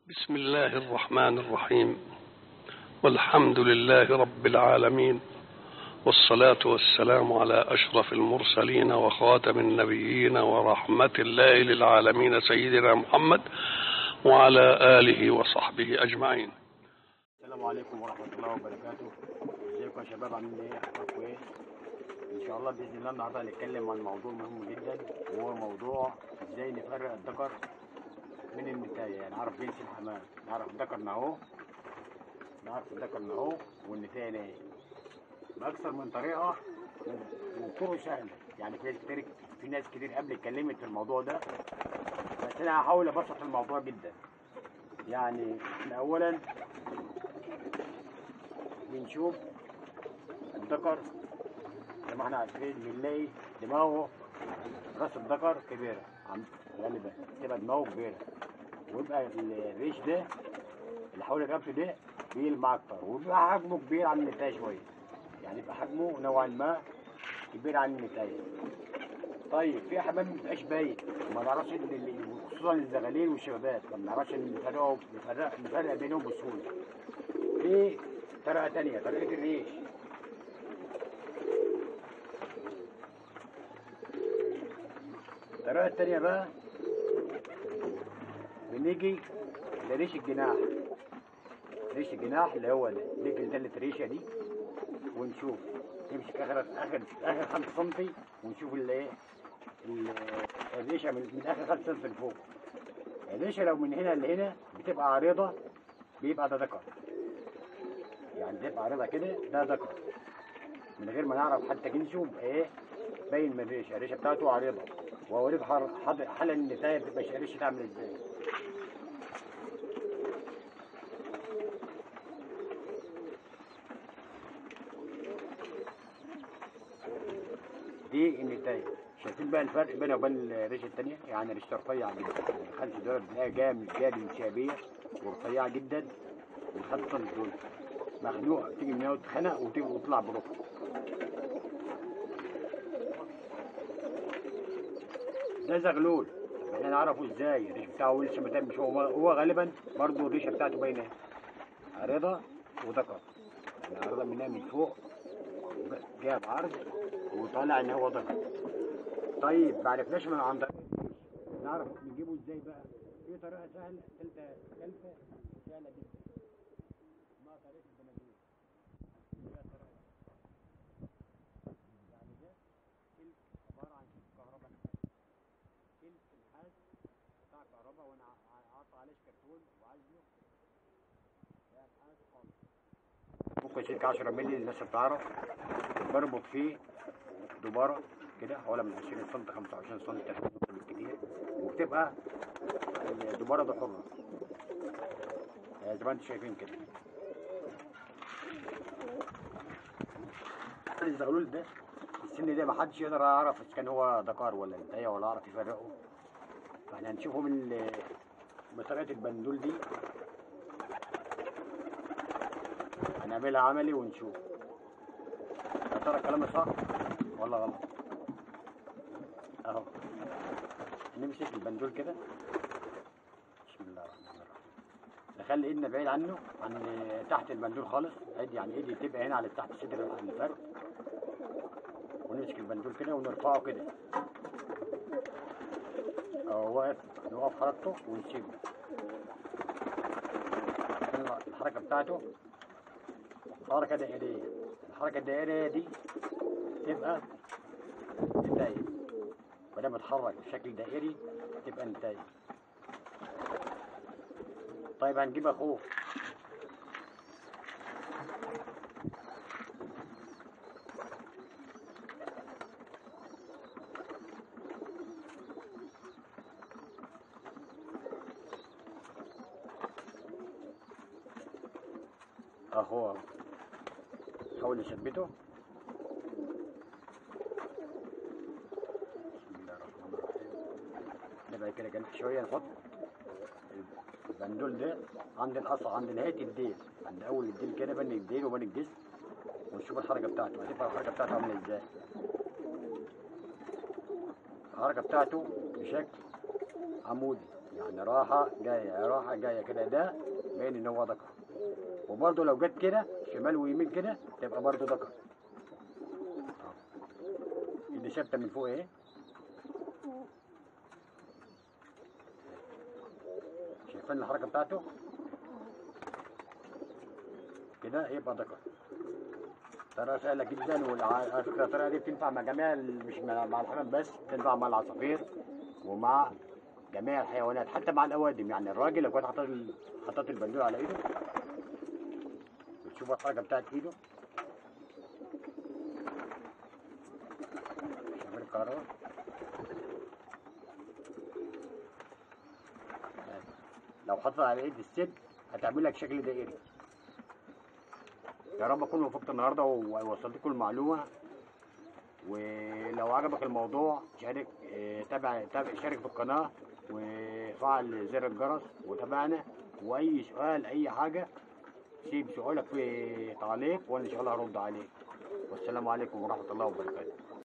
بسم الله الرحمن الرحيم والحمد لله رب العالمين والصلاة والسلام على أشرف المرسلين وخاتم النبيين ورحمة الله للعالمين سيدنا محمد وعلى آله وصحبه أجمعين السلام عليكم ورحمة الله وبركاته ازيكم يا شباب عاملين ايه اخباركم ايه ان شاء الله باذن الله النهارده هنتكلم عن موضوع مهم جدا وهو موضوع ازاي نفرق الذكر من النتاية يعني نعرف جنس الحمام نعرف ذكرنا اهو نعرف ذكرنا اهو والنتاية ايه بأكثر من طريقة وطرق سهلة يعني في ناس كتير في ناس كتير قبل اتكلمت في الموضوع ده بس انا هحاول ابسط الموضوع جدا يعني إحنا اولا بنشوف الذكر زي ما احنا عارفين بنلاقي دماغه راس الذكر كبيرة عم غالبا تبقى دماغه كبيرة ويبقى الريش ده اللي حول رقبته ده بيلمع أكتر ويبقى حجمه كبير عن النتاية شوية يعني يبقى حجمه نوعا ما كبير عن النتاية طيب في حمام ما بيبقاش باين ما نعرفش ال- ال- خصوصا الزغاليل والشبابات ما بنعرفش نفرقه نفرق نفرق بينهم بسهولة في طريقة تانية طريقة الريش الطريقة التانية بقى بنيجي لريش الجناح ريش الجناح اللي هو ده نيجي لتالت ريشة دي ونشوف نمسك اخر اخر اخر 5 سم ونشوف ال ايه ال- الريشه من, من اخر 5 سم لفوق الريشه لو من هنا لهنا بتبقى عريضه بيبقى ده ذكر يعني تبقى عريضه كده ده ذكر من غير ما نعرف حتى جنسه يبقى ايه باين من الريشه الريشه بتاعته عريضه واوريك حر- حد- حالا النتايه بتبقى الريشه تعمل ازاي دي النتايه شايفين بقى الفرق بينها وبين الريشه الثانيه يعني ريشه رفيعه جدا الخلف دول بتلاقيها جايه من جايه انسيابيه ورفيعه جدا والخط دول مخنوق تيجي من هنا وتتخنق وتيجي وتطلع بروحها ده زغلول احنا نعرفه ازاي الريش بتاعه لسه ما تمش هو هو غالبا برضه الريشه بتاعته باينه عريضه وذكر يعني عريضه منها من فوق جاب عرض وطالع ان هو ذكر طيب ما عرفناش من عن طريق نعرف نجيبه ازاي بقى في طريقه سهله ثالثه ثالثه سهله جدا اسمها طريقه البنادول هي طريقة. يعني ده سلك عباره عن سلك كهرباء نحاس سلك نحاس بتاع كهرباء وانا ع- حاطط عليه كرتون وعازله ده نحاس خالص ممكن سلك 10 مللي الناس بتعرف بربط فيه دبارة كده حوالي من 20 سم 25 سم تقريبا بالكتير وبتبقى الدبارة دي حرة آه، زي ما انتم شايفين كده الزغلول ده السن ده محدش يقدر يعرف اذا كان هو ذكر ولا انتهى ولا يعرف يفرقه فاحنا هنشوفه من ال- بطريقة البندول دي هنعملها عملي ونشوف يا ترى كلامي صح ولا غلط اهو نمسك البندول كده بسم الله الرحمن الرحيم نخلي ايدنا بعيد عنه عن تحت البندول خالص ايدي يعني ايدي تبقى هنا على تحت صدر الفرد ونمسك البندول كده ونرفعه كده اهو واقف نوقف حركته ونسيبه نطلع الحركة بتاعته حركة دائرية الحركة الدائرية دي تبقى نتاية ولما تتحرك بشكل دائري تبقى نتاية طيب هنجيب اخوه اهو حاول نثبته بسم الله الرحمن الرحيم نبقى كده جنب شويه نحط البندول ده عند القصع عند نهايه الديل عند اول الديل كده بين الديل وبين الجسم ونشوف الحركه بتاعته هتبقى الحركه بتاعته عامله ازاي الحركه بتاعته بشكل عمودي يعني راحة جاية راحة جاية كده ده باين ان هو ذكر وبرضه لو جت كده شمال ويمين كده تبقى برضه ذكر ايدي ثابتة من فوق اهي شايفين الحركة بتاعته كده يبقى ذكر طريقة سهلة جدا وعلى فكرة الطريقة دي بتنفع مع جميع ال- مش مع مع الحمام بس بتنفع مع العصافير ومع جميع الحيوانات حتى مع الأوادم يعني الراجل لو كان حاطط ال- حاطط البندول على إيده بتشوف الحركة بتاعت إيده شغال الكهرباء لو حطت على ايد الست هتعمل لك شكل دائري يا رب اكون وفقت النهارده ووصلت لكم المعلومه ولو عجبك الموضوع شارك اه، تابع تابع شارك في القناه وفعل زر الجرس وتابعنا واي سؤال اي حاجه سيب سؤالك في تعليق وانا ان شاء الله هرد عليك والسلام عليكم ورحمه الله وبركاته